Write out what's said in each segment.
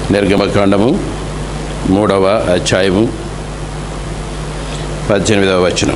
నిర్గమకాండము మూడవ అధ్యాయము పద్దెనిమిదవ వచనం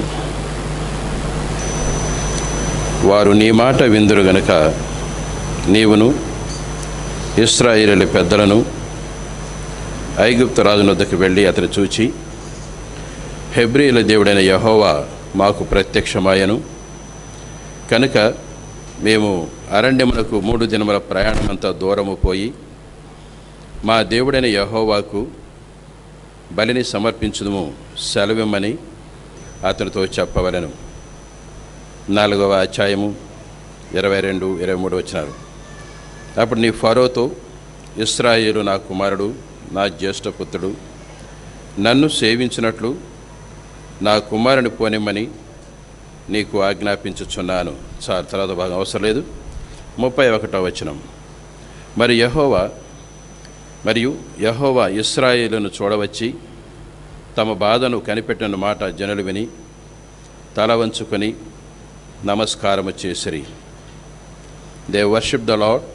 వారు నీ మాట విందురు గనుక నీవును ఇస్రాయేలు పెద్దలను ఐగుప్తు రాజు వద్దకు వెళ్ళి అతను చూచి హెబ్రియుల దేవుడైన యహోవా మాకు ప్రత్యక్షమాయను కనుక మేము అరణ్యమునకు మూడు దినముల ప్రయాణమంతా దూరము పోయి మా దేవుడైన యహోవాకు బలిని సమర్పించుదుము సెలవిమ్మని అతనితో చెప్పవలను నాలుగవ అధ్యాయము ఇరవై రెండు ఇరవై మూడు వచ్చినారు అప్పుడు నీ ఫరోతో ఇస్రాయేలు నా కుమారుడు నా జ్యేష్ఠపుత్రుడు నన్ను సేవించినట్లు నా కుమారుని పోనిమ్మని నీకు ఆజ్ఞాపించుచున్నాను చాలు తర్వాత భాగం అవసరం లేదు ముప్పై ఒకటో వచనం మరి యహోవా మరియు యహోవా ఇస్రాయేలును చూడవచ్చి తమ బాధను కనిపెట్టిన మాట జనులు విని తల వంచుకొని నమస్కారము చేసిరి they worship the lord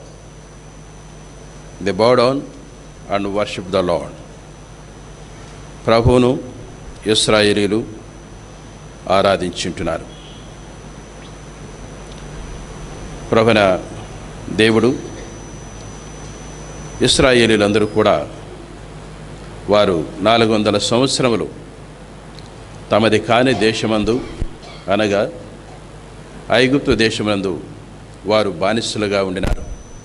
they bow down and worship the lord ప్రభువును ఇస్రాయేలీలు ఆరాధించుంటున్నారు ప్రభున దేవుడు ఇస్రాయేలీలందరూ కూడా వారు నాలుగు వందల సంవత్సరములు తమది కాని దేశమందు అనగా ఐగుప్తు దేశమందు వారు బానిసలుగా ఉండినారు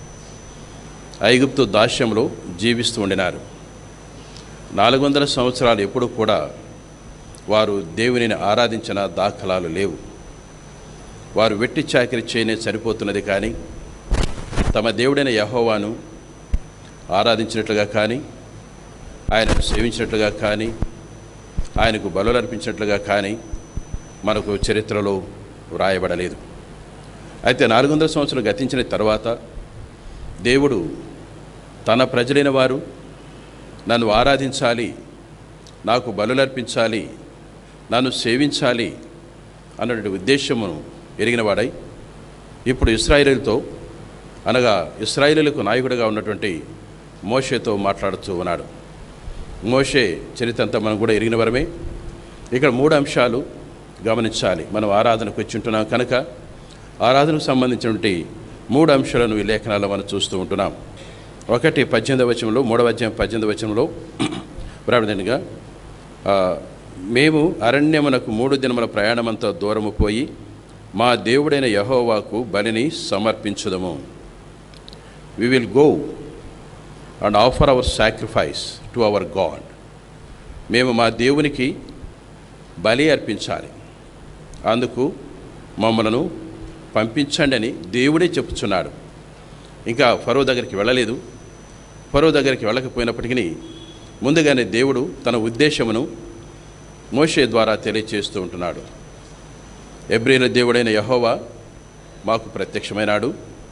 ఐగుప్తు దాస్యంలో జీవిస్తూ ఉండినారు నాలుగు వందల సంవత్సరాలు ఎప్పుడు కూడా వారు దేవునిని ఆరాధించిన దాఖలాలు లేవు వారు వెట్టి చాకిరి చేయనే సరిపోతున్నది కానీ తమ దేవుడైన యహోవాను ఆరాధించినట్లుగా కానీ ఆయనను సేవించినట్లుగా కానీ ఆయనకు బలులు అర్పించినట్లుగా కానీ మనకు చరిత్రలో వ్రాయబడలేదు అయితే నాలుగు వందల సంవత్సరాలు గతించిన తర్వాత దేవుడు తన ప్రజలైన వారు నన్ను ఆరాధించాలి నాకు బలులర్పించాలి నన్ను సేవించాలి అన్నటువంటి ఉద్దేశమును ఎరిగినవాడై ఇప్పుడు ఇస్రాయేలీలతో అనగా ఇస్రాయేలీలకు నాయకుడిగా ఉన్నటువంటి మోషేతో మాట్లాడుతూ ఉన్నాడు మోషే చరిత్ర అంతా మనం కూడా ఎరిగిన వరమే ఇక్కడ మూడు అంశాలు గమనించాలి మనం ఆరాధనకు వచ్చి ఉంటున్నాం కనుక ఆరాధనకు సంబంధించినటువంటి మూడు అంశాలను ఈ లేఖనాల్లో మనం చూస్తూ ఉంటున్నాం ఒకటి పద్దెనిమిదవ వచనంలో మూడవ అధ్యాయం పద్దెనిమిదవ వచనంలో ప్రారంభంగా మేము అరణ్యమునకు మూడు దినముల ప్రయాణమంతా దూరము పోయి మా దేవుడైన యహోవాకు బలిని సమర్పించుదము we will go and offer our sacrifice to our God మేము మా దేవునికి బలి అర్పించాలి అందుకు మమ్మలను పంపించండి అని దేవుడే చెప్పుచున్నాడు ఇంకా ఫరో దగ్గరికి వెళ్ళలేదు ఫరో దగ్గరికి వెళ్ళకపోయినప్పటికీ ముందుగానే దేవుడు తన ఉద్దేశమును మోషే ద్వారా తెలియచేస్తూ ఉంటున్నాడు ఎబ్రిల దేవుడైన యహోవా మాకు ప్రత్యక్షమైనాడు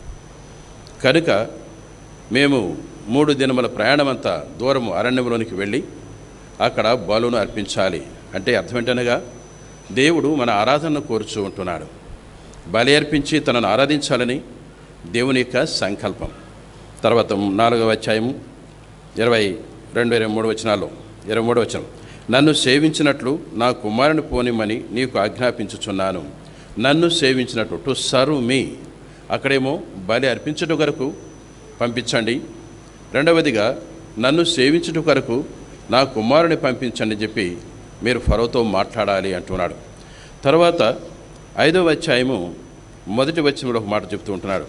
కనుక మేము మూడు దినముల ప్రయాణమంతా దూరము అరణ్యంలోనికి వెళ్ళి అక్కడ బలును అర్పించాలి అంటే అర్థం ఏంటనగా దేవుడు మన ఆరాధనను కోరుచూ ఉంటున్నాడు బలి అర్పించి తనను ఆరాధించాలని దేవుని యొక్క సంకల్పం తర్వాత నాలుగవ అధ్యాయము ఇరవై రెండు ఇరవై మూడు వచనాల్లో ఇరవై మూడు వచనం నన్ను సేవించినట్లు నా కుమారుని పోనిమ్మని నీకు ఆజ్ఞాపించుచున్నాను నన్ను సేవించినట్లు టు సర్వ్ మీ అక్కడేమో బలి అర్పించడం కొరకు పంపించండి రెండవదిగా నన్ను సేవించుట కొరకు నా కుమారుని పంపించండి చెప్పి మీరు ఫరోతో మాట్లాడాలి అంటున్నాడు తర్వాత ఐదవ అధ్యాయము మొదటి వచనంలో ఒక మాట చెప్తూ ఉంటున్నాడు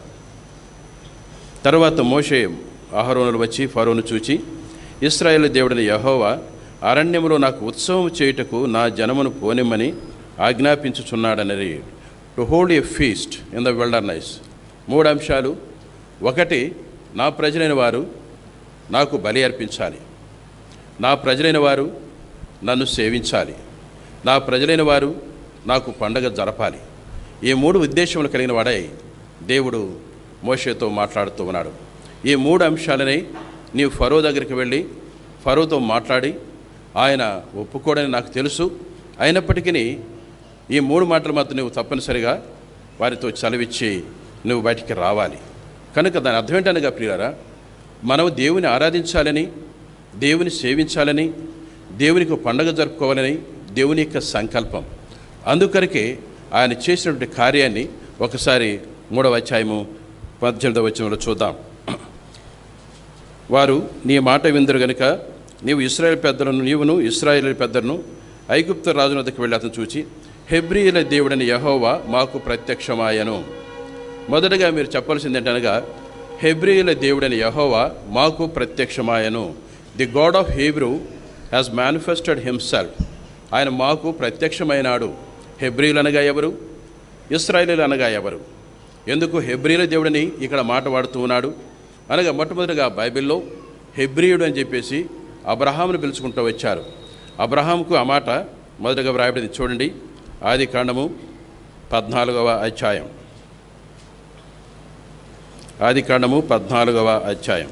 తర్వాత మోషే ఆహరోనులు వచ్చి ఫరోను చూచి ఇస్రాయేల్ దేవుడిని యహోవా అరణ్యములో నాకు ఉత్సవం చేయుటకు నా జనమును పోనిమ్మని ఆజ్ఞాపించుచున్నాడని to hold a feast in the wilderness మూడు అంశాలు ఒకటి నా ప్రజలైన వారు నాకు బలి అర్పించాలి నా ప్రజలైన వారు నన్ను సేవించాలి నా ప్రజలైన వారు నాకు పండగ జరపాలి ఈ మూడు ఉద్దేశములు కలిగిన వాడై దేవుడు మోషేతో మాట్లాడుతూ ఉన్నాడు ఈ మూడు అంశాలని నీవు ఫరో దగ్గరికి వెళ్ళి ఫరోతో మాట్లాడి ఆయన ఒప్పుకోడని నాకు తెలుసు అయినప్పటికీ ఈ మూడు మాటలు మాత్రం నువ్వు తప్పనిసరిగా వారితో చదివిచ్చి నువ్వు బయటికి రావాలి కనుక దాని అర్థం ఏంటనగా ప్రియులారా మనం దేవుని ఆరాధించాలని దేవుని సేవించాలని దేవునికి ఒక పండగ జరుపుకోవాలని దేవుని యొక్క సంకల్పం అందుకరకే ఆయన చేసినటువంటి కార్యాన్ని ఒకసారి మూడవ అధ్యాయము పద్దెనిమిదవ వచనంలో చూద్దాం వారు నీ మాట విందరు గనుక నీవు ఇస్రాయేల్ పెద్దలను నీవును ఇస్రాయేల్ పెద్దలను ఐగుప్తు రాజున వద్దకు వెళ్ళి అతను చూచి హెబ్రియుల దేవుడని యహోవా మాకు ప్రత్యక్షమాయను మొదటగా మీరు చెప్పాల్సింది ఏంటనగా హెబ్రియుల దేవుడని యహోవా మాకు ప్రత్యక్షమాయను the God of Hebrew has manifested himself ఆయన మాకు ప్రత్యక్షమైనాడు హెబ్రియులు అనగా ఎవరు ఇస్రాయేలీలు అనగా ఎవరు ఎందుకు హెబ్రియుల దేవుడని ఇక్కడ మాట వాడుతూ ఉన్నాడు అనగా మొట్టమొదటిగా బైబిల్లో హెబ్రియుడు అని చెప్పేసి అబ్రహామును పిలుచుకుంటూ వచ్చారు అబ్రహాంకు ఆ మాట మొదటగా వ్రాయబడింది చూడండి ఆది కాండము పద్నాలుగవ అధ్యాయం ఆది కాండము పద్నాలుగవ అధ్యాయం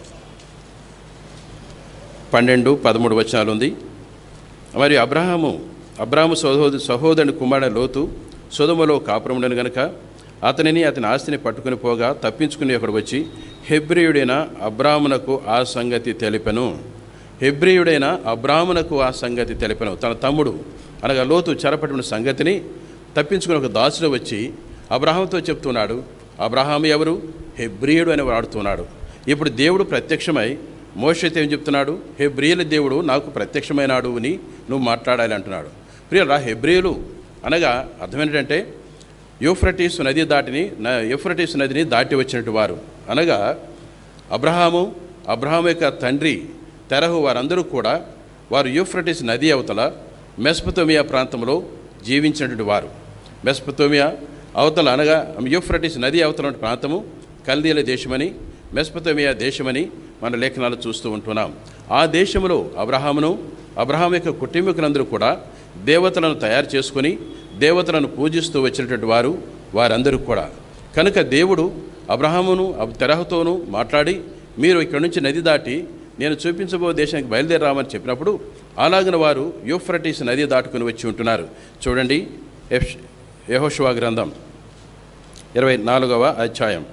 పన్నెండు పదమూడు వచనాలు ఉంది మరి అబ్రహాము అబ్రాహము సహోద సహోదరుని కుమారుడు లోతు సుధములో కాపురముండను గనుక అతనిని అతని ఆస్తిని పట్టుకుని పోగా తప్పించుకుని అక్కడ వచ్చి హెబ్రియుడైన అబ్రాహ్మునకు ఆ సంగతి తెలిపెను హెబ్రియుడైన అబ్రాహ్మునకు ఆ సంగతి తెలిపెను తన తమ్ముడు అనగా లోతు చెరపట్టిన సంగతిని తప్పించుకుని ఒక దాసుడు వచ్చి అబ్రహాంతో చెప్తున్నాడు అబ్రహాం ఎవరు హెబ్రియుడు అని వాడుతున్నాడు ఇప్పుడు దేవుడు ప్రత్యక్షమై మోషతో ఏం చెప్తున్నాడు హెబ్రియుల దేవుడు నాకు ప్రత్యక్షమైనాడు అని నువ్వు మాట్లాడాలి అంటున్నాడు ప్రియుల హెబ్రియులు అనగా అర్థం ఏంటంటే యూఫ్రటీస్ నది దాటిని న- యూఫ్రటీస్ నదిని దాటి వచ్చినట్టు వారు అనగా అబ్రహాము అబ్రహాం యొక్క తండ్రి తెరహు వారందరూ కూడా వారు యూఫ్రటీస్ నది అవతల మెస్పతోమియా ప్రాంతంలో జీవించినటువంటి వారు మెస్పతోమియా అవతల అనగా యూఫ్రటీస్ నది అవతల ఉన్న ప్రాంతము కల్దీల దేశమని మెస్పతోమియా దేశమని మన లేఖనాలు చూస్తూ ఉంటున్నాం ఆ దేశంలో అబ్రహామును అబ్రహాం యొక్క కుటుంబీకులందరూ కూడా దేవతలను తయారు చేసుకొని దేవతలను పూజిస్తూ వచ్చినటువంటి వారు వారందరూ కూడా కనుక దేవుడు అబ్రహామును అబ్ తెరహతోనూ మాట్లాడి మీరు ఇక్కడి నుంచి నది దాటి నేను చూపించబో దేశానికి బయలుదేరామని చెప్పినప్పుడు అలాగిన వారు యూఫ్రటీస్ నది దాటుకుని వచ్చి ఉంటున్నారు చూడండి ఎఫ్ యెహోషువ గ్రంథం ఇరవై నాలుగవ అధ్యాయం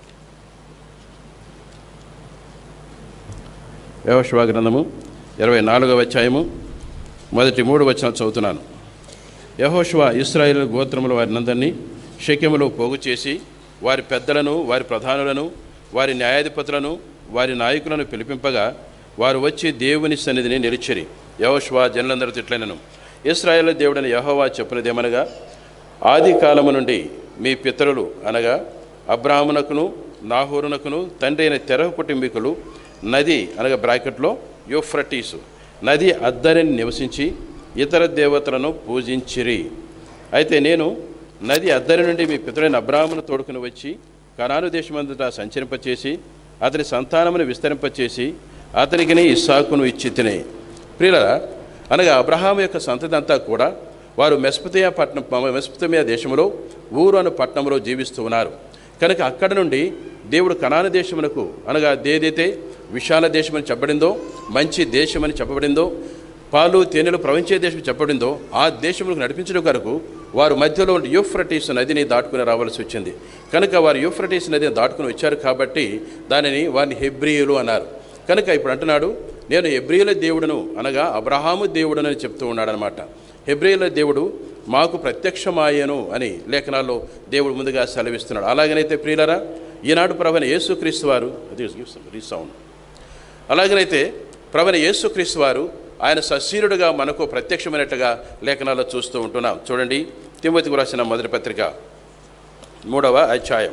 యెహోషువ గ్రంథము ఇరవై నాలుగవ అధ్యాయము మొదటి మూడు వచనాలు చదువుతున్నాను యహోషువ ఇస్రాయేల్ గోత్రముల వారినందరినీ షెకెములో పోగు చేసి వారి పెద్దలను వారి ప్రధానులను వారి న్యాయాధిపతులను వారి నాయకులను పిలిపింపగా వారు వచ్చి దేవుని సన్నిధిని నిలిచిరి యహోషువ జనులందరూ తిట్లనను ఇస్రాయేల్ దేవుడని యహోవా చెప్పినదేమనగా ఆది కాలము నుండి మీ పితరులు అనగా అబ్రాహ్మునకును నాహోరునకును తండ్రి అయిన తెరహు కుటుంబీకులు నది అనగా బ్రాకెట్లో యూఫ్రటీసు నది అద్దరిని నివసించి ఇతర దేవతలను పూజించిరి అయితే నేను నది అద్దరి నుండి మీ పితరులైన అబ్రాహ్మను తోడుకుని వచ్చి కనాను దేశమంతటా సంచరింపచేసి అతని సంతానమును విస్తరింపచేసి అతనికిని ఇస్సాకును ఇచ్చి తినే ప్రియులరా అనగా అబ్రహాం యొక్క సంతతి అంతా కూడా వారు మెస్పతియా పట్టణం మెస్పతమియా దేశంలో ఊరు అను పట్టణంలో జీవిస్తూ ఉన్నారు కనుక అక్కడ నుండి దేవుడు కనాన దేశమునకు అనగా దేదైతే విశాల దేశమని చెప్పబడిందో మంచి దేశమని చెప్పబడిందో పాలు తేనెలు ప్రవహించే దేశం చెప్పబడిందో ఆ దేశములకు నడిపించడం కొరకు వారు మధ్యలో ఉండి యూఫ్రటీస్ నదిని దాటుకుని రావాల్సి వచ్చింది కనుక వారు యూఫ్రటీస్ నదిని దాటుకుని వచ్చారు కాబట్టి దానిని వారిని హెబ్రియులు అన్నారు కనుక ఇప్పుడు అంటున్నాడు నేను హెబ్రియుల దేవుడును అనగా అబ్రహాము దేవుడును అని చెప్తూ ఉన్నాడనమాట హెబ్రియుల దేవుడు మాకు ప్రత్యక్షమాయను అని లేఖనాల్లో దేవుడు ముందుగా సెలవిస్తున్నాడు అలాగనైతే ప్రియులరా ఈనాడు ప్రవణ యేసుక్రీస్తు వారు రీసౌండ్ అలాగనైతే ప్రవణ యేసుక్రీస్తు వారు ఆయన సశీరుడుగా మనకు ప్రత్యక్షమైనట్టుగా లేఖనాల్లో చూస్తూ ఉంటున్నాం చూడండి తిమ్మతికి రాసిన మొదటి పత్రిక మూడవ అధ్యాయం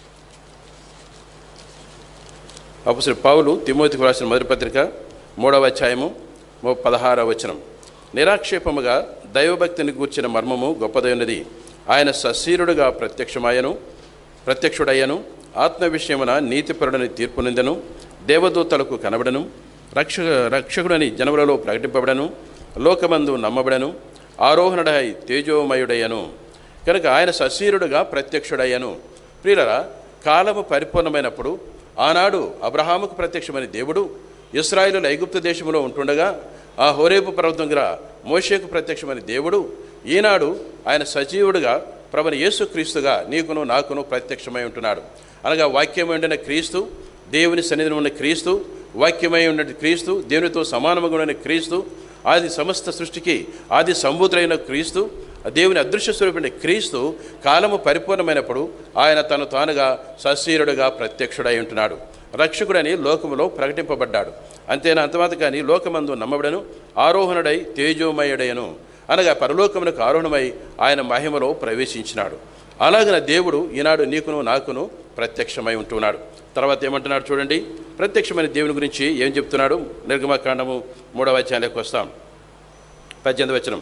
అప్పుడు పౌలు తిమోతికి రాసిన మొదటి పత్రిక మూడవ అధ్యాయము ము- పదహారవ వచనం నిరాక్షేపముగా దైవభక్తిని గూర్చిన మర్మము గొప్పదైనది ఆయన సశీరుడుగా ప్రత్యక్షమాయను ప్రత్యక్షుడయ్యను ఆత్మ విషయమున నీతిపరుడని తీర్పునిందను దేవదూతలకు కనబడను రక్ష రక్షకుడని జనములలో ప్రకటింపబడను లోకమందు నమ్మబడను ఆరోహణుడై తేజోమయుడయ్యను కనుక ఆయన సశీరుడుగా ప్రత్యక్షుడయ్యను ప్రియులరా కాలము పరిపూర్ణమైనప్పుడు ఆనాడు అబ్రహాముకు ప్రత్యక్షమైన దేవుడు ఇస్రాయేలు ఐగుప్తు దేశంలో ఉంటుండగా ఆ హోరేపు పర్వతం దగ్గర మోషేకు ప్రత్యక్షమైన దేవుడు ఈనాడు ఆయన సజీవుడుగా ప్రభుని యేసుక్రీస్తుగా నీకును నాకును ప్రత్యక్షమై ఉంటున్నాడు అనగా వాక్యం ఉండిన క్రీస్తు దేవుని సన్నిధిలో ఉన్న క్రీస్తు వాక్యమై ఉన్న క్రీస్తు దేవునితో సమానముగా ఉన్న క్రీస్తు ఆది సమస్త సృష్టికి ఆది సంబూతులైన క్రీస్తు దేవుని అదృశ్య స్వరూపమైన క్రీస్తు కాలము పరిపూర్ణమైనప్పుడు ఆయన తను తానుగా సశీరుడుగా ప్రత్యక్షుడై ఉంటున్నాడు రక్షకుడని లోకములో ప్రకటింపబడ్డాడు అంతేనా అంతమాత కానీ లోకమందు నమ్మబడను ఆరోహణుడై తేజోమయుడయను అనగా పరలోకమునకు ఆరోహణమై ఆయన మహిమలో ప్రవేశించినాడు అలాగన దేవుడు ఈనాడు నీకును నాకును ప్రత్యక్షమై ఉంటున్నాడు తర్వాత ఏమంటున్నాడు చూడండి ప్రత్యక్షమైన దేవుని గురించి ఏం చెప్తున్నాడు నిర్గమకాండము మూడవ అధ్యాయంలోకి వస్తాం పద్దెనిమిది వచనం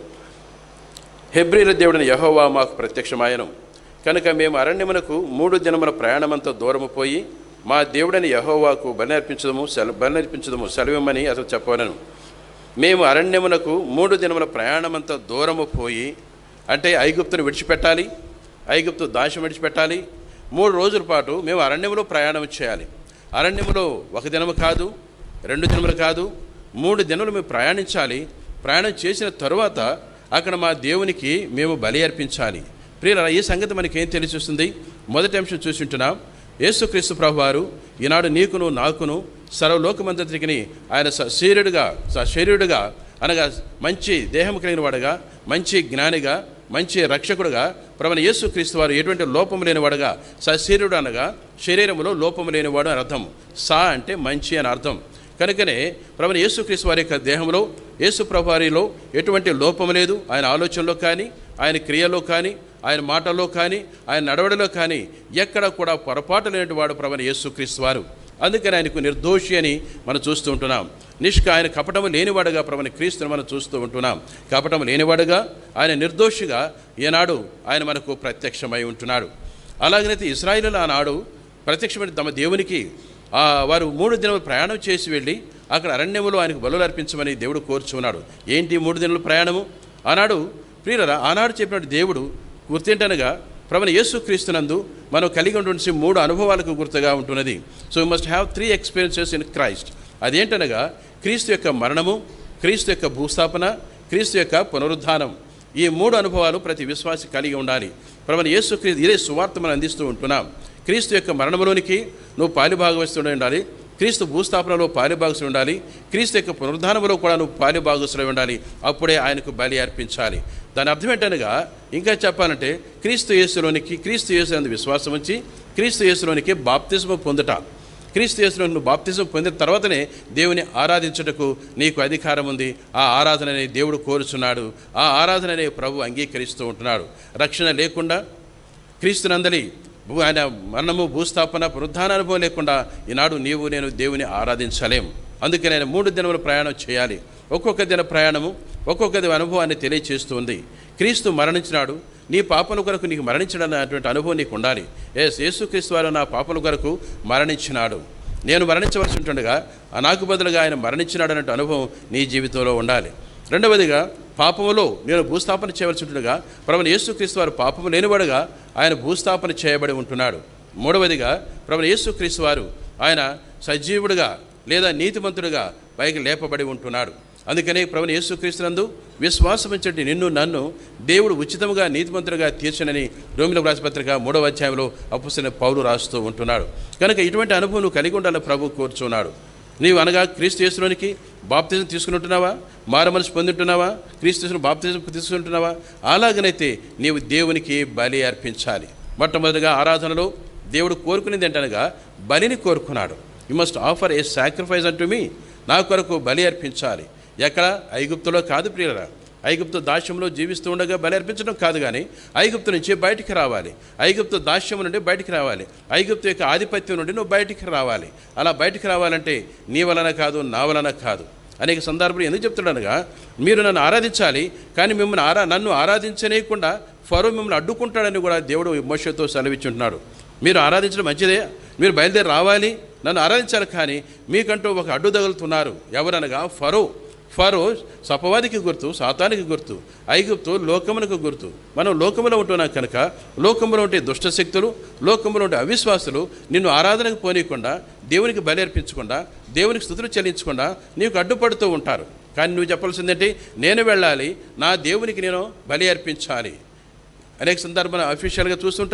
హెబ్రిల దేవుడిని యహోవా మాకు ప్రత్యక్షమాయను కనుక మేము అరణ్యమునకు మూడు దినముల ప్రయాణమంతా దూరము పోయి మా దేవుడని యహోవాకు బలినర్పించదము సెల బలినర్పించదము సెలవిమ్మని అతను చెప్పవలను మేము అరణ్యమునకు మూడు దినముల ప్రయాణమంతా దూరము పోయి అంటే ఐగుప్తును విడిచిపెట్టాలి ఐగుప్తు దాశం విడిచిపెట్టాలి మూడు రోజుల పాటు మేము అరణ్యములో ప్రయాణం చేయాలి అరణ్యములో ఒక దినము కాదు రెండు దినములు కాదు మూడు దినములు మేము ప్రయాణించాలి ప్రయాణం చేసిన తరువాత అక్కడ మా దేవునికి మేము బలి అర్పించాలి ప్రియుల ఈ సంగతి మనకేం తెలిసిస్తుంది మొదటి అంశం చూసింటున్నాం యేసుక్రీస్తు ప్రభు వారు ఈనాడు నీకును నాకును సర్వలోకమంతటికి ఆయన శరీరుడుగా శరీరుడుగా అనగా మంచి దేహం కలిగిన వాడుగా మంచి జ్ఞానిగా మంచి రక్షకుడుగా ప్రవణ యేసుక్రీస్తు వారు ఎటువంటి లోపము లేనివాడుగా సశరీరుడు అనగా శరీరములో లోపము లేనివాడు అని అర్థం సా అంటే మంచి అని అర్థం కనుకనే ప్రవణ యేసుక్రీస్తు వారి యొక్క దేహంలో యేసు ప్రభువారిలో ఎటువంటి లోపము లేదు ఆయన ఆలోచనలో కానీ ఆయన క్రియలో కానీ ఆయన మాటల్లో కానీ ఆయన నడవడిలో కానీ ఎక్కడ కూడా పొరపాటు లేని వాడు ప్రవణ యేసుక్రీస్తు వారు అందుకని ఆయనకు నిర్దోషి అని మనం చూస్తూ ఉంటున్నాం నిష్క ఆయన కపటము లేనివాడుగా ప్రవణ క్రీస్తుని మనం చూస్తూ ఉంటున్నాం కపటము లేనివాడుగా ఆయన నిర్దోషిగా ఈనాడు ఆయన మనకు ప్రత్యక్షమై ఉంటున్నాడు అలాగనైతే ఇస్రాయిలు ఆనాడు ప్రత్యక్షమైన తమ దేవునికి ఆ వారు మూడు దినములు ప్రయాణం చేసి వెళ్ళి అక్కడ అరణ్యములో ఆయనకు బలులు అర్పించమని దేవుడు కోరుచున్నాడు ఏంటి మూడు దినముల ప్రయాణము ఆనాడు ప్రియులరా ఆనాడు చెప్పినట్టు దేవుడు గుర్తింటనగా ప్రవణ యేసు క్రీస్తునందు మనం కలిగి ఉంటుండే మూడు అనుభవాలకు గుర్తుగా ఉంటున్నది so you must have three experiences in Christ అదేంటనగా క్రీస్తు యొక్క మరణము క్రీస్తు యొక్క భూస్థాపన క్రీస్తు యొక్క పునరుద్ధానం ఈ మూడు అనుభవాలు ప్రతి విశ్వాసి కలిగి ఉండాలి ప్రవణ యేసు క్రీస్తు ఇదే సువార్త మనం అందిస్తూ ఉంటున్నాం క్రీస్తు యొక్క మరణములోనికి నువ్వు పాలిభాగవస్తుడై ఉండాలి క్రీస్తు భూస్థాపనలో పాలిభాగస్తులు ఉండాలి క్రీస్తు యొక్క పునరుద్ధానంలో కూడా నువ్వు పాలిభాగస్తులై ఉండాలి అప్పుడే ఆయనకు బలి అర్పించాలి దాని అర్థం ఏంటనగా ఇంకా చెప్పాలంటే క్రీస్తు యేసులోనికి క్రీస్తు యేసు అందు విశ్వాసం ఉంచి క్రీస్తు యేసులోనికి బాప్తిజము పొందుట క్రీస్తు యేసులో నువ్వు బాప్తిజం పొందిన తర్వాతనే దేవుని ఆరాధించుటకు నీకు అధికారం ఉంది ఆ ఆరాధనని దేవుడు కోరుచున్నాడు ఆ ఆరాధనని ప్రభు అంగీకరిస్తూ ఉంటున్నాడు రక్షణ లేకుండా క్రీస్తునందలి భూ- ఆయన మరణము భూస్థాపన పునరుద్ధాన అనుభవం లేకుండా ఈనాడు నీవు నేను దేవుని ఆరాధించలేం అందుకే నేను మూడు దినముల ప్రయాణం చేయాలి ఒక్కొక్క దిన ప్రయాణము ఒక్కొక్క దిన అనుభవాన్ని తెలియచేస్తుంది క్రీస్తు మరణించినాడు నీ పాపల కొరకు నీకు మరణించడం అటువంటి అనుభవం నీకు ఉండాలి ఎస్ యేసుక్రీస్తు వారు నా పాపల కొరకు మరణించినాడు నేను మరణించవలసి ఉంటుండగా ఆ నాకు బదులుగా ఆయన మరణించినాడు అనే అనుభవం నీ జీవితంలో ఉండాలి రెండవదిగా పాపములో నేను భూస్థాపన చేయవలసి ఉంటుండగా ప్రభు యేసుక్రీస్తు వారు పాపము లేనివాడుగా ఆయన భూస్థాపన చేయబడి ఉంటున్నాడు మూడవదిగా ప్రభు యేసుక్రీస్తు వారు ఆయన సజీవుడుగా లేదా నీతిమంతుడుగా పైకి లేపబడి ఉంటున్నాడు అందుకనే ప్రభు యేసుక్రీస్తునందు విశ్వాసమించండి నిన్ను నన్ను దేవుడు ఉచితముగా నీతిమంతుడుగా తీర్చనని రోమిల రాజపత్రిక మూడవ అధ్యాయంలో అప్పుసిన పౌలు రాస్తూ ఉంటున్నాడు కనుక ఇటువంటి అనుభవం నువ్వు కలిగి ఉండాలని ప్రభు కోరుచున్నాడు నీవు అనగా క్రీస్తు యేసులోనికి బాప్తిజం తీసుకుంటున్నావా మారమనసు పొందుంటున్నావా క్రీస్తు యేసును బాప్తిజం తీసుకుంటున్నావా అలాగనైతే నీవు దేవునికి బలి అర్పించాలి మొట్టమొదటిగా ఆరాధనలో దేవుడు కోరుకునేది ఏంటనగా బలిని కోరుకున్నాడు you must offer a sacrifice అంటూ మీ నా కొరకు బలి అర్పించాలి ఎక్కడ ఐగుప్తులో కాదు ప్రియులరా ఐగుప్తు దాస్యంలో జీవిస్తూ ఉండగా బలి అర్పించడం కాదు కానీ ఐగుప్తు నుంచి బయటికి రావాలి ఐగుప్తు దాస్యం నుండి బయటికి రావాలి ఐగుప్తు యొక్క ఆధిపత్యం నుండి నువ్వు బయటికి రావాలి అలా బయటికి రావాలంటే నీ వలన కాదు నా వలన కాదు అనేక సందర్భాలు ఎందుకు చెప్తున్నానుగా మీరు నన్ను ఆరాధించాలి కానీ మిమ్మల్ని ఆరా నన్ను ఆరాధించనీయకుండా ఫరో మిమ్మల్ని అడ్డుకుంటాడని కూడా దేవుడు మోషతో సెలవిచ్చుంటున్నాడు మీరు ఆరాధించడం మంచిదే మీరు బయలుదేరి రావాలి నన్ను ఆరాధించాలి కానీ మీకంటూ ఒక అడ్డు తగులుతున్నారు ఎవరనగా ఫరో ఫరో సపవాదికి గుర్తు సాతానికి గుర్తు ఐగుప్తు లోకమునకు గుర్తు మనం లోకములో ఉంటున్నాం కనుక లోకములో ఉంటే దుష్ట శక్తులు లోకములో ఉండే అవిశ్వాసులు నిన్ను ఆరాధనకు పోనీయకుండా దేవునికి బలి అర్పించకుండా దేవునికి స్థుతులు చెల్లించకుండా నీకు అడ్డుపడుతూ ఉంటారు కానీ నువ్వు చెప్పాల్సిందేంటి నేను వెళ్ళాలి నా దేవునికి నేను బలి అర్పించాలి అనేక సందర్భాలు అఫీషియల్గా చూస్తుంటాం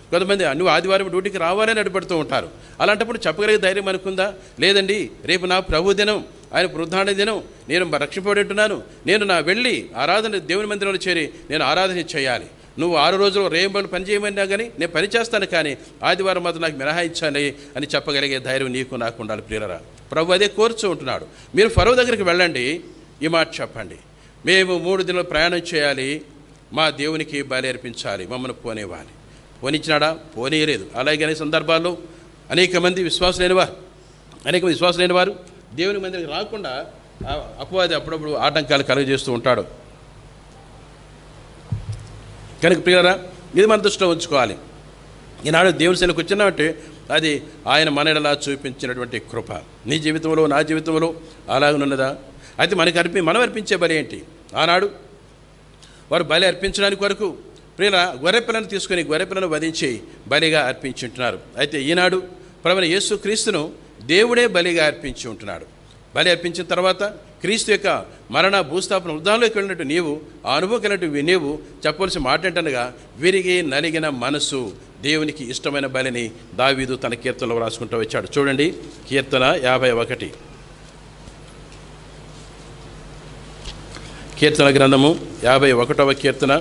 కొంతమంది నువ్వు ఆదివారం డ్యూటీకి రావాలని అడ్డుపడుతూ ఉంటారు అలాంటప్పుడు చెప్పగలిగే ధైర్యం అనుకుందా లేదండి రేపు నా ప్రభు దినం ఆయన వృద్ధాండ దినం నేను రక్షింపబడి ఉంటున్నాను నేను నా వెళ్ళి ఆరాధన దేవుని మందిరంలో చేరి నేను ఆరాధన చేయాలి నువ్వు ఆరు రోజులు రేంబలు పని చేయమన్నా కానీ నేను పని చేస్తాను కానీ ఆదివారం మాత్రం నాకు మినహాయించాలి అని చెప్పగలిగే ధైర్యం నీకు నాకు ఉండాలి ప్రియరా ప్రభు అదే కోరుచూ ఉంటున్నాడు మీరు ఫరో దగ్గరికి వెళ్ళండి ఈ మాట చెప్పండి మేము మూడు దినాలు ప్రయాణం చేయాలి మా దేవునికి బలి అర్పించాలి మమ్మల్ని పోనివ్వాలి పోనిచ్చినాడా పోనీయలేదు అలాగే అనే సందర్భాల్లో అనేక మంది విశ్వాసం లేనివారు అనేక మంది విశ్వాసం లేనివారు దేవుని మందిరికి రాకుండా ఆ అపవాది అప్పుడప్పుడు ఆటంకాలు కలుగజేస్తూ ఉంటాడు కనుక ప్రియరా ఇది మన దృష్టిలో ఉంచుకోవాలి ఈనాడు దేవుని శైలికి వచ్చినామంటే అది ఆయన మనడలా చూపించినటువంటి కృప నీ జీవితంలో నా జీవితంలో అలాగనున్నదా అయితే మనకి అర్పి మనం అర్పించే బలి ఏంటి ఆనాడు వారు బలి అర్పించడానికి వరకు ప్రియుల గొర్రెపిల్లను తీసుకొని గొర్రెపిల్లను వధించి బలిగా అర్పించి ఉంటున్నారు అయితే ఈనాడు ప్రవణ యేసు క్రీస్తును దేవుడే బలిగా అర్పించి ఉంటున్నాడు బలి అర్పించిన తర్వాత క్రీస్తు యొక్క మరణ భూస్థాపన ఉద్దానంలోకి వెళ్ళినట్టు నీవు ఆ అనుభవం కలిగినట్టు నీవు చెప్పవలసిన మాట ఏంటనగా విరిగి నలిగిన మనసు దేవునికి ఇష్టమైన బలిని దావీదు తన కీర్తనలో రాసుకుంటూ వచ్చాడు చూడండి కీర్తన యాభై ఒకటి కీర్తన గ్రంథము యాభై ఒకటవ కీర్తన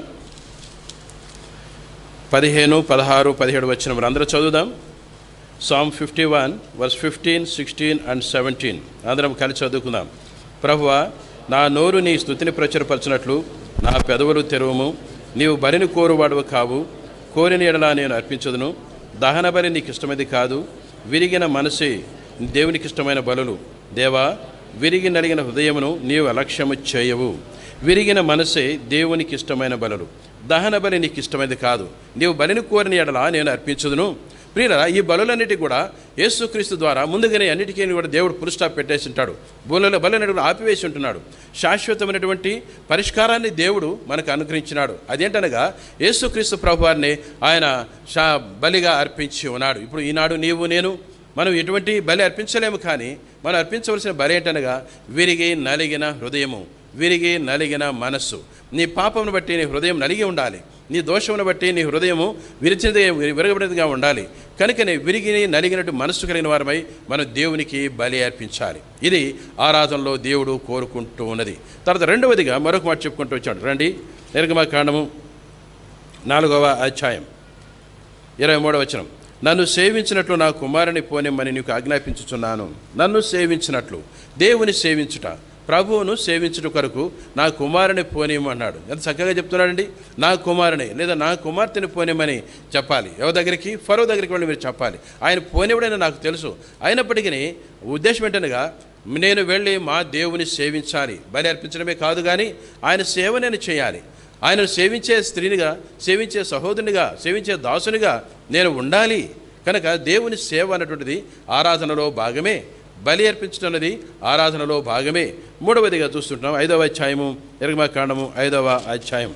పదిహేను పదహారు పదిహేడు వచ్చిన మరి అందరూ చదువుదాం Psalm fifty one verse fifteen sixteen and seventeen అందరం కలిసి చదువుకుందాం ప్రభువా నా నోరు నీ స్థుతిని ప్రచురపరచినట్లు నా పెదవులు తెరువుము నీవు బలిని కోరువాడవు కావు కోరిన ఎడలా నేను అర్పించదును దహన బలి నీకు ఇష్టమైనది కాదు విరిగిన మనసే దేవునికి ఇష్టమైన బలులు దేవా విరిగి నలిగిన హృదయమును నీవు అలక్ష్యము చేయవు విరిగిన మనసే దేవునికి ఇష్టమైన బలులు దహన బలి నీకు ఇష్టమైనది కాదు నీవు బలిని కోరిన ఎడలా నేను అర్పించదును ప్రియుల ఈ బలులన్నిటి కూడా యేసుక్రీస్తు ద్వారా ముందుగానే అన్నిటికీ కూడా దేవుడు పురుష పెట్టేసి ఉంటాడు బలుల బలనటి ఆపివేసి ఉంటున్నాడు శాశ్వతమైనటువంటి పరిష్కారాన్ని దేవుడు మనకు అనుగ్రహించినాడు అదేంటనగా యేసుక్రీస్తు ప్రభు వారిని ఆయన శా బలిగా అర్పించి ఉన్నాడు ఇప్పుడు ఈనాడు నీవు నేను మనం ఎటువంటి బలి అర్పించలేము కానీ మనం అర్పించవలసిన బలి ఏంటనగా విరిగి నలిగిన హృదయము విరిగి నలిగిన మనస్సు నీ పాపమును బట్టి నీ హృదయం నలిగి ఉండాలి నీ దోషమును బట్టి నీ హృదయము విరిచినది విరగబడినదిగా ఉండాలి కనుకనే విరిగి నలిగినట్టు మనస్సు కలిగిన వారమై మనం దేవునికి బలి అర్పించాలి ఇది ఆరాధనలో దేవుడు కోరుకుంటూ ఉన్నది తర్వాత రెండవదిగా మరొక మాట చెప్పుకుంటూ వచ్చాడు రండి నిర్గమ కాండము నాలుగవ అధ్యాయం ఇరవై మూడవ వచనం నన్ను సేవించినట్లు నా కుమారుని పోనిమ్మని నీకు ఆజ్ఞాపించుచున్నాను నన్ను సేవించినట్లు దేవుని సేవించుట ప్రభువును సేవించుట కొరకు నా కుమారుని పోనిమ్మన్నాడు ఎంత చక్కగా చెప్తున్నాడండి నా కుమారుని లేదా నా కుమార్తెని పోనిమ్మని చెప్పాలి ఎవరి దగ్గరికి ఫరో దగ్గరికి వెళ్ళి మీరు చెప్పాలి ఆయన పోనివ్వడని నాకు తెలుసు అయినప్పటికీ ఉద్దేశం ఏంటనగా నేను వెళ్ళి మా దేవుని సేవించాలి బలి అర్పించడమే కాదు కానీ ఆయన సేవ నేను చేయాలి ఆయనను సేవించే స్త్రీనిగా సేవించే సహోదరునిగా సేవించే దాసునిగా నేను ఉండాలి కనుక దేవుని సేవ అన్నటువంటిది ఆరాధనలో భాగమే బలి అర్పించడం అనేది ఆరాధనలో భాగమే మూడవదిగా చూస్తుంటున్నాం ఐదవ అధ్యాయము ఇరగమ కాండము ఐదవ అధ్యాయం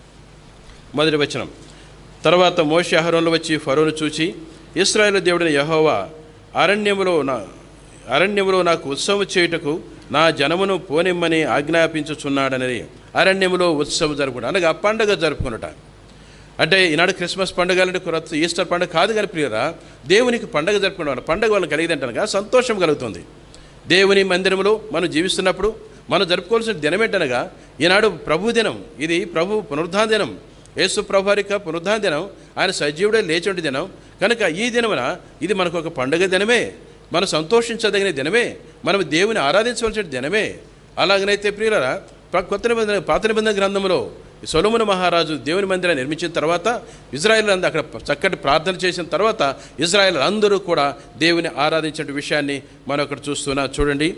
మొదటి వచనం తర్వాత మోషే అహరోన్లు వచ్చి ఫరోను చూచి ఇస్రాయేల్ దేవుడిని యహోవా అరణ్యములో నా అరణ్యములో నాకు ఉత్సవం చేయుటకు నా జనమును పోనిమ్మని ఆజ్ఞాపించుచున్నాడని అరణ్యములో ఉత్సవం జరుపుకుంటా అనగా పండగ జరుపుకున్నట అంటే ఈనాడు క్రిస్మస్ పండుగ అంటే కొత్త ఈస్టర్ పండుగ కాదు కానీ ప్రియరా దేవునికి పండగ జరుపుకోవడం పండగ వల్ల కలిగేదంటనగా సంతోషం కలుగుతుంది దేవుని మందిరంలో మనం జీవిస్తున్నప్పుడు మనం జరుపుకోవాల్సిన దినం ఏంటనగా ఈనాడు ప్రభు దినం ఇది ప్రభు పునరుద్ధాన దినం యేసు ప్రభు వారి యొక్క పునరుద్ధాన దినం ఆయన సజీవుడే లేచుంటి దినం కనుక ఈ దినమున ఇది మనకు ఒక పండుగ దినమే మనం సంతోషించదగిన దినమే మనం దేవుని ఆరాధించవలసిన దినమే అలాగనైతే ప్రియులరా ప్ర- కొత్త నిబంధన పాత నిబంధన గ్రంథంలో సొలమున మహారాజు దేవుని మందిరాన్ని నిర్మించిన తర్వాత ఇజ్రాయేల్ అందరూ అక్కడ చక్కటి ప్రార్థన చేసిన తర్వాత ఇజ్రాయేల్ అందరూ కూడా దేవుని ఆరాధించిన విషయాన్ని మనం అక్కడ చూస్తున్నా చూడండి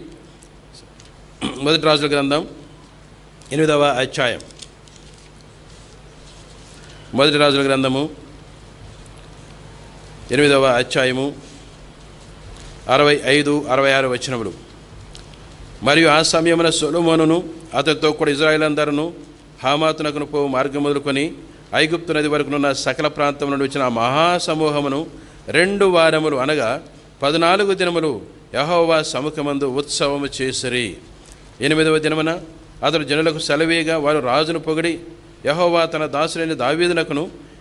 మొదటి రాజుల గ్రంథం ఎనిమిదవ అధ్యాయం మొదటి రాజుల గ్రంథము ఎనిమిదవ అధ్యాయము అరవై ఐదు అరవై ఆరు వచనములు మరియు ఆ సమయమున సొలొమోనును అతనితో కూడా ఇజ్రాయేల్ అందరూ హామాతునకును పో మార్గం మొదలుకొని ఐగుప్తు నది వరకునున్న సకల ప్రాంతం నుండి వచ్చిన ఆ మహాసమూహమును రెండు వారములు అనగా పద్నాలుగు దినములు యహోవా సముఖమందు ఉత్సవము చేసిరి ఎనిమిదవ దినమున అతడు జనులకు సెలవేగా వారు రాజును పొగిడి యహోవా తన దాసులైన దావీదునకును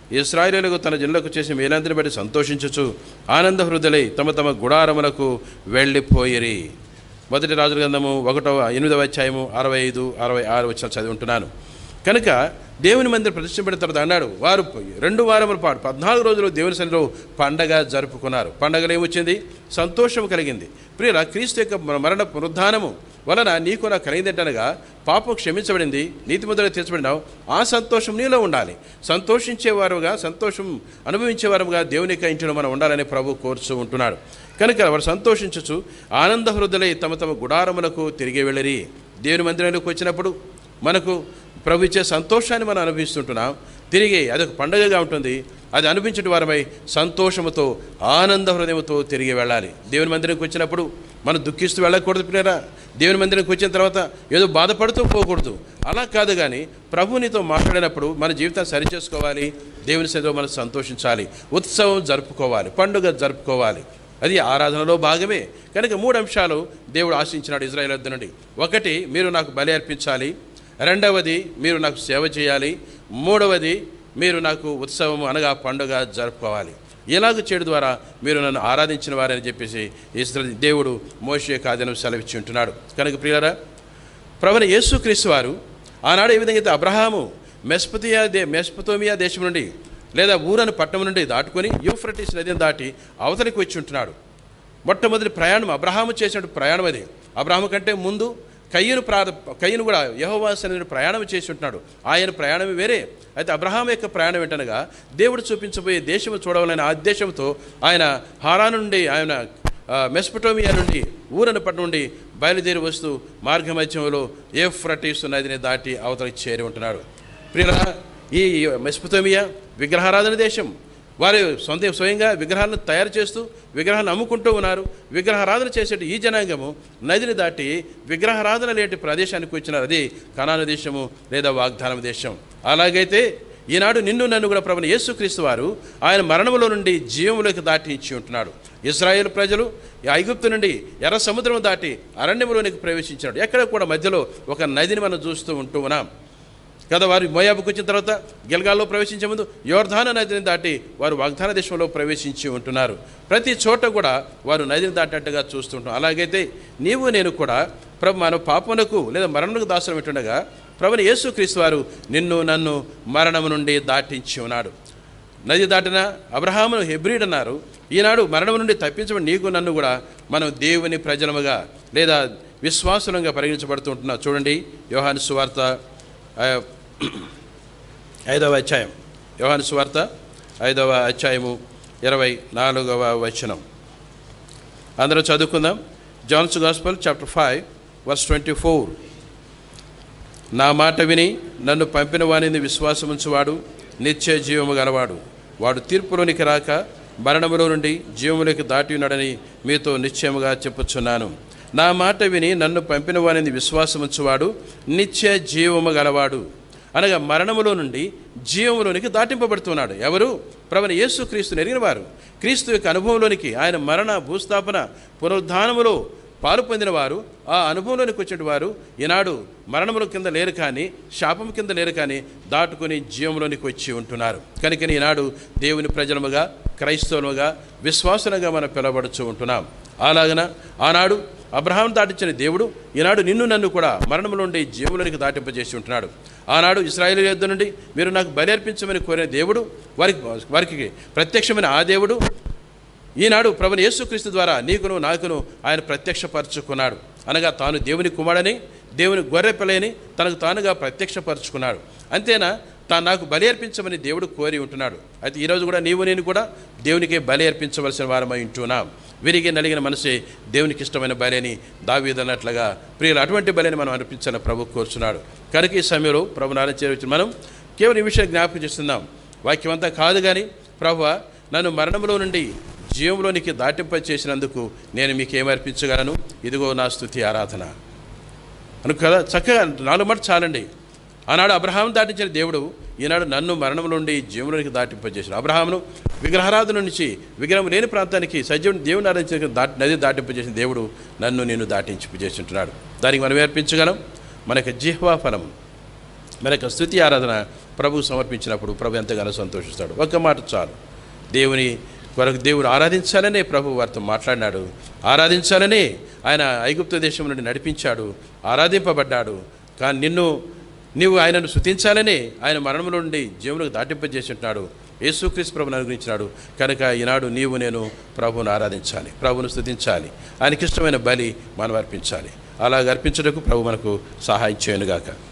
ఇస్రాయేలులకు తన జనులకు చేసి మేలంతని బట్టి సంతోషించుచు ఆనంద హృదయలై తమ తమ గుడారములకు వెళ్ళిపోయిరి మొదటి రాజుల గ్రంథము ఒకటవ ఎనిమిదవ అధ్యాయము అరవై ఐదు అరవై ఆరు వచ్చిన చదివి ఉంటున్నాను కనుక దేవుని మందిరం ప్రతిష్ఠించిన తర్వాత అన్నాడు వారు రెండు వారముల పాటు పద్నాలుగు రోజులు దేవుని సన్నిధిలో పండగ జరుపుకున్నారు పండగలు ఏమొచ్చింది సంతోషం కలిగింది ప్రియుల క్రీస్తు యొక్క మరణ పునరుద్ధానము వలన నీకు నాకు కలిగిందంటనగా పాపం క్షమించబడింది నీతి ముద్ర తీర్చబడినావు ఆ సంతోషం నీలో ఉండాలి సంతోషించేవారుగా సంతోషం అనుభవించేవారుగా దేవుని యొక్క ఇంటిలో మనం ఉండాలని ప్రభు కోరుచూ ఉంటున్నాడు కనుక వారు సంతోషించచ్చు ఆనంద హృదయలై తమ తమ గుడారములకు తిరిగి వెళ్ళరి దేవుని మందిరంలోకి వచ్చినప్పుడు మనకు ప్రభు ఇచ్చే సంతోషాన్ని మనం అనుభవిస్తుంటున్నాం తిరిగి అదొక పండుగగా ఉంటుంది అది అనిపించటి వారమై సంతోషముతో ఆనంద హృదయంతో తిరిగి వెళ్ళాలి దేవుని మందిరంకి వచ్చినప్పుడు మనం దుఃఖిస్తూ వెళ్ళకూడదు పిల్లరా దేవుని మందిరంకి వచ్చిన తర్వాత ఏదో బాధపడుతూ పోకూడదు అలా కాదు కానీ ప్రభు నీతో మాట్లాడినప్పుడు మన జీవితాన్ని సరిచేసుకోవాలి దేవుని సన్నిధిలో మనం సంతోషించాలి ఉత్సవం జరుపుకోవాలి పండుగ జరుపుకోవాలి అది ఆరాధనలో భాగమే కనుక మూడు అంశాలు దేవుడు ఆశించినాడు ఇజ్రాయేల్ వద్ద నుండి ఒకటి మీరు నాకు బలి అర్పించాలి రెండవది మీరు నాకు సేవ చేయాలి మూడవది మీరు నాకు ఉత్సవం అనగా పండుగ జరుపుకోవాలి ఇలాగ చేయడం ద్వారా మీరు నన్ను ఆరాధించిన వారని చెప్పేసి ఇస్రాయేల్ దేవుడు మోషే కాదను సెలవిచ్చి ఉంటున్నాడు కనుక ప్రియులరా ప్రవణ యేసుక్రీస్తు వారు ఆనాడు ఏ విధంగా అయితే అబ్రహాము మెస్పతియా దే మెస్పతోమియా దేశం నుండి లేదా ఊరను పట్టణం నుండి దాటుకొని యూఫ్రటీస్ నదిని దాటి అవతలికి వచ్చి ఉంటున్నాడు మొట్టమొదటి ప్రయాణం అబ్రహాము చేసిన ప్రయాణం అది అబ్రహాము కంటే ముందు కయ్యను ప్రా కయ్యను కూడా యహోవాస్ అనేది ప్రయాణం చేసి ఉంటున్నాడు ఆయన ప్రయాణం వేరే అయితే అబ్రహాం యొక్క ప్రయాణం ఏంటనగా దేవుడు చూపించబోయే దేశము చూడవాలని ఆ దేశంతో ఆయన హారా నుండి ఆయన ఆ, మెస్పటోమియా నుండి ఊరను పట్టు నుండి బయలుదేరి వస్తూ మార్గమధ్యంలో ఏఫ్రటీస్ నదిని దాటి అవతలికి చేరి ఉంటున్నాడు ప్రియుల ఈ మెస్పటోమియా విగ్రహారాధన దేశం వారు సొంత స్వయంగా విగ్రహాలను తయారు చేస్తూ విగ్రహాలను అమ్ముకుంటూ ఉన్నారు విగ్రహారాధన చేసేటి ఈ జనాంగము నదిని దాటి విగ్రహారాధన లేటి ప్రదేశానికి వచ్చినారు అది కనాను దేశము లేదా వాగ్దానం దేశం అలాగైతే ఈనాడు నిన్ను నన్ను కూడా ప్రభుని యేసుక్రీస్తు వారు ఆయన మరణములో నుండి జీవములోకి దాటి ఇచ్చి ఉంటున్నాడు ఇస్రాయేల్ ప్రజలు ఈ ఐగుప్తు నుండి ఎర్ర సముద్రం దాటి అరణ్యములోనికి ప్రవేశించాడు ఎక్కడ కూడా మధ్యలో ఒక నదిని మనం చూస్తూ ఉంటూ ఉన్నాం కదా వారు మోయాబుకు వచ్చిన తర్వాత గిల్గాల్లో ప్రవేశించే ముందు యోర్ధాన నదిని దాటి వారు వాగ్దాన దేశంలో ప్రవేశించి ఉంటున్నారు ప్రతి చోట కూడా వారు నదిని దాటినట్టుగా చూస్తుంటాం అలాగైతే నీవు నేను కూడా ప్రభు మన పాపమునకు లేదా మరణమునకు దాసరం పెట్టుండగా ప్రభుని యేసుక్రీస్తు వారు నిన్ను నన్ను మరణము నుండి దాటించి ఉన్నాడు నది దాటిన అబ్రహామును హెబ్రీడ్ అన్నారు ఈనాడు మరణం నుండి తప్పించబడి నీకు నన్ను కూడా మనం దేవుని ప్రజలముగా లేదా విశ్వాసులంగా పరిగణించబడుతుంటున్నాం చూడండి యోహాను సువార్త ఆ, ఐదవ అధ్యాయం యోహాను సువార్త ఐదవ అధ్యాయము ఇరవై నాలుగవ వచనం అందరూ చదువుకుందాం John's gospel chapter five verse twenty four నా మాట విని నన్ను పంపిన వానిని విశ్వాసముంచువాడు నిత్య జీవము గలవాడు వాడు తీర్పులోనికి రాక మరణములో నుండి జీవములోకి దాటి ఉన్నాడని మీతో నిశ్చయముగా చెప్పుచున్నాను నా మాట విని నన్ను పంపిన వానిని విశ్వాసముంచువాడు నిత్య జీవము గలవాడు అనగా మరణములో నుండి జీవములోనికి దాటింపబడుతున్నాడు ఎవరు ప్రవణ యేసు క్రీస్తుని ఎరిగిన వారు క్రీస్తు యొక్క అనుభవంలోనికి ఆయన మరణ భూస్థాపన పునరుద్ధానములో పాలు పొందిన వారు ఆ అనుభవంలోనికి వచ్చిన వారు ఈనాడు మరణముల కింద లేరు కానీ శాపం కింద లేరు కానీ దాటుకొని జీవంలోనికి వచ్చి ఉంటున్నారు కనుక ఈనాడు దేవుని ప్రజలముగా క్రైస్తవులుగా విశ్వాసులుగా మనం పిలవబడుచు ఉంటున్నాం అలాగన ఆనాడు అబ్రహాం దాటించిన దేవుడు ఈనాడు నిన్ను నన్ను కూడా మరణము నుండి జీవులోనికి దాటింపజేసి ఉంటున్నాడు ఆనాడు ఇస్రాయేల్ యుద్ధ నుండి మీరు నాకు బలి అర్పించమని కోరిన దేవుడు వారికి వారికి ప్రత్యక్షమైన ఆ దేవుడు ఈనాడు ప్రభుని యేసుక్రీస్తు ద్వారా నీకును నాకును ఆయన ప్రత్యక్షపరచుకున్నాడు అనగా తాను దేవుని కుమారుడని దేవుని గొర్రె పిల్లని తనకు తానుగా ప్రత్యక్షపరచుకున్నాడు అంతేనా తాను నాకు బలి అర్పించమని దేవుడు కోరి ఉంటున్నాడు అయితే ఈరోజు కూడా నీవు నేను కూడా దేవునికి బలి అర్పించవలసిన వారమై ఉంటున్నాం విరిగి నలిగిన మనసే దేవునికి ఇష్టమైన బలిని దావీదన్నట్లుగా ప్రియులు అటువంటి బలిని మనం అర్పించాలని ప్రభు కోరుచున్నాడు కనుక ఈ సమయంలో ప్రభు నారాయణ చేరువచ్చు మనం కేవలం ఈ విషయం జ్ఞాపకం చేస్తున్నాం వాక్యం అంతా కాదు కానీ ప్రభు నన్ను మరణంలో నుండి జీవంలోనికి దాటింప చేసినందుకు నేను మీకు ఏమర్పించగలను ఇదిగో నా స్థుతి ఆరాధన అను కదా చక్కగా నాలుగు మాట చాలండి ఆనాడు అబ్రహాం దాటించిన దేవుడు ఈనాడు నన్ను మరణం నుండి జీవునికి దాటింపజేశాడు అబ్రహామును విగ్రహారాధన నుంచి విగ్రహం లేని ప్రాంతానికి సజీవుని దేవుని ఆరాధించిన దాటి నది దాటింపజేసిన దేవుడు నన్ను నేను దాటించిపజేస్తుంటున్నాడు దానికి మనం ఏర్పించగలం మనకు జిహ్వా ఫలం మన యొక్క స్థుతి ఆరాధన ప్రభు సమర్పించినప్పుడు ప్రభు ఎంతగానో సంతోషిస్తాడు ఒక్క మాట చాలు దేవుని కొరకు దేవుడు ఆరాధించాలనే ప్రభు వారితో మాట్లాడినాడు ఆరాధించాలనే ఆయన ఐగుప్తు దేశం నుండి నడిపించాడు ఆరాధింపబడ్డాడు కానీ నిన్ను నీవు ఆయనను శుతించాలని ఆయన మరణంలో నుండి జీవులకు దాటింపజేసి ఉంటున్నాడు యేసుక్రీస్తు ప్రభుని అనుగ్రహించినాడు కనుక ఈనాడు నీవు నేను ప్రభువును ఆరాధించాలి ప్రభువును స్థుతించాలి ఆయనకి ఇష్టమైన బలి మనం అర్పించాలి అలాగ అర్పించడానికి ప్రభు మనకు సహాయం చేయనుగాక